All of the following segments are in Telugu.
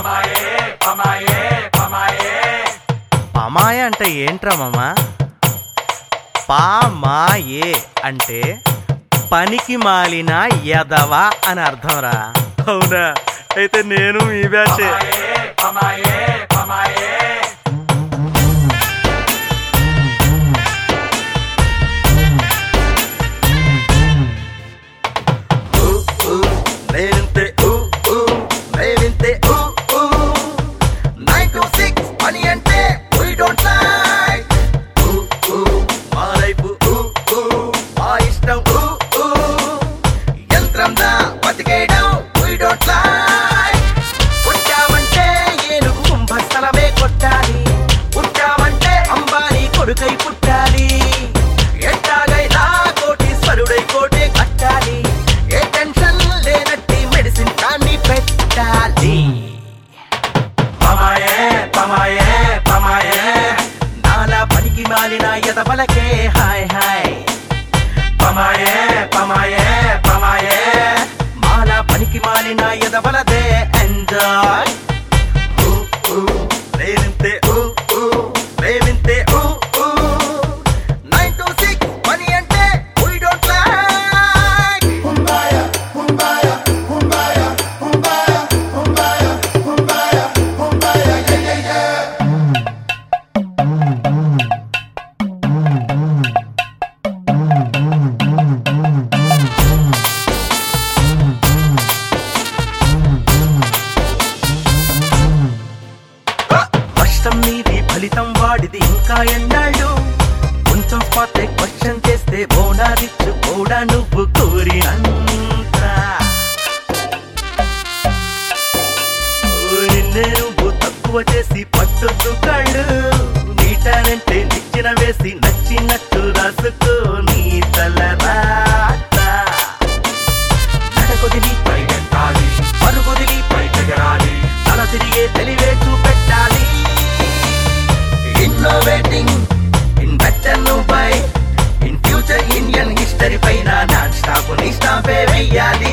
పమాయ అంటే ఏంట్రా మామ పామాయే అంటే పనికి మాలిన యదవ అని అర్థంరా అవునా అయితే నేను మీ బ్యాచే నేనంతే ఊ ఊ నేనంతే ఊ ఊ నైన్ టు సిక్స్ పని అంటే we don't like ఊ ఊ మా లైఫ్ ఊ ఊ మా ఇష్టం ఊ ఊ యంత్రంలా బతికేయడం we don't like పుట్టామంటే ఏనుగు కుంభస్థలమే కొట్టాలి పుట్టామంటే అంబానీ కొడుకై పుట్టాలి ఎట్టాగైనా కోటీశ్వరుడై కోటే కట్టాలి ఏ టెన్షన్ లేనట్టి మెడిసిన్ కానీ పెట్టాలి పమాయే పమాయే పమాయే నాలా పనికి మాలిన ఎదబలకే హాయ్ హాయ్ పమాయే పమాయే పమాయే మాలా పనికి మాలిన ఎదబలదే ఎంజాయ్ ఊ ఊ ప్రేమింతే ఊ ఊ ప్రేమింతే ఊ ఊ నైన్ టు సిక్స్ పని అంటే we don't like కష్టం నీది ఫలితం వాడిది ఇంకా ఎన్నాళ్ళు కొంచెం స్పాట్ క్వశ్చన్ చేస్తే బోనారిచ్చు కూడా నువ్వు కోరినంత ఓ నిన్నే నువ్వు తక్కువ చేసి పట్టొద్దు కళ్ళు నీ టాలెంట్ నిచ్చిన వేసి నచ్చినట్టు రాసుకో నీ తల రాత నడకొదిలి పైకెత్తాలి పరుగుదిలి పైకెగరాలి తల తిరిగే తెలివే చూపెట్టాలి innovating in better by in future Indian history పైన నాన్ స్టాప్ నీ స్టాంపే వెయ్యాలి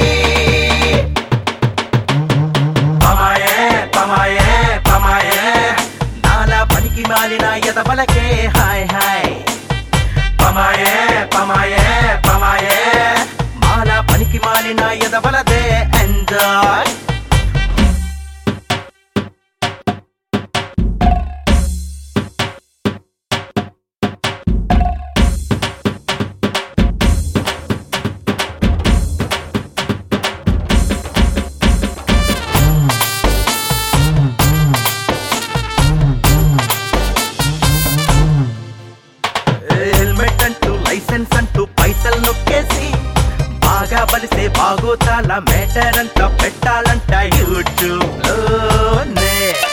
పమాయే పమాయే పమాయే నాలా పనికి మాలిన ఎదబలకే హాయ్ హాయ్ పమాయే పమాయే పమాయే మాలా పనికి మాలిన ఎదబలదే ఎంజాయ్ హెల్మెట్ అంటూ లైసెన్స్ అంటూ పైసలు నొక్కేసి బాగా బలిసే బాగోతాల మేటర్ అంట పెట్టాలంట యూట్యూబ్ లోనే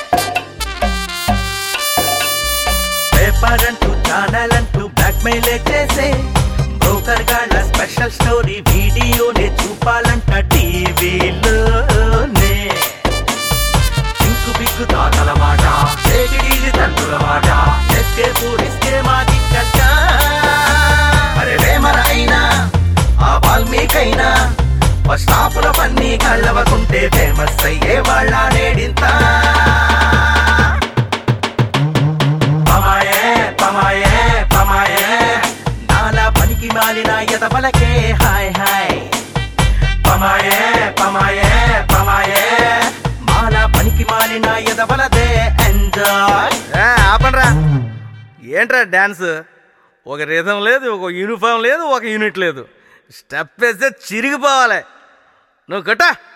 పేపర్ అంటూ ఛానల్ అంటూ బ్లాక్ మెయిల్ చేసే బ్రోకర్ గాళ్ళ స్పెషల్ స్టోరీ వీడియోనే చూపాలంట టీవీలోనే ఇంకు బిక్కు తాతల మాట చేకిడీది తండ్రుల మాట ఎస్కే పూరిస్తే మాది కట్ట అరే వేమర అయినా ఆ వాల్మీకైనా బస్ స్టాపుల పన్ని కళ్ళవకుంటే ఫేమస్ అయ్యే వాళ్ళ నేడింత పమాయే పమాయే పమాయే నాలా పనికి మాలిన ఎదబలకే హాయ్ హాయ్ పమాయే పమాయే పమాయే మాలా పనికి మాలిన ఎదబలదే ఎంజాయ్ ఏ, ఆపండ్రా ఏంట్రా డ్యాన్స్ ఒక రిథం లేదు ఒక యూనిఫామ్ లేదు ఒక యూనిట్ లేదు స్టెప్ వేస్తే చిరిగిపోవాలి నువ్వు కట్టా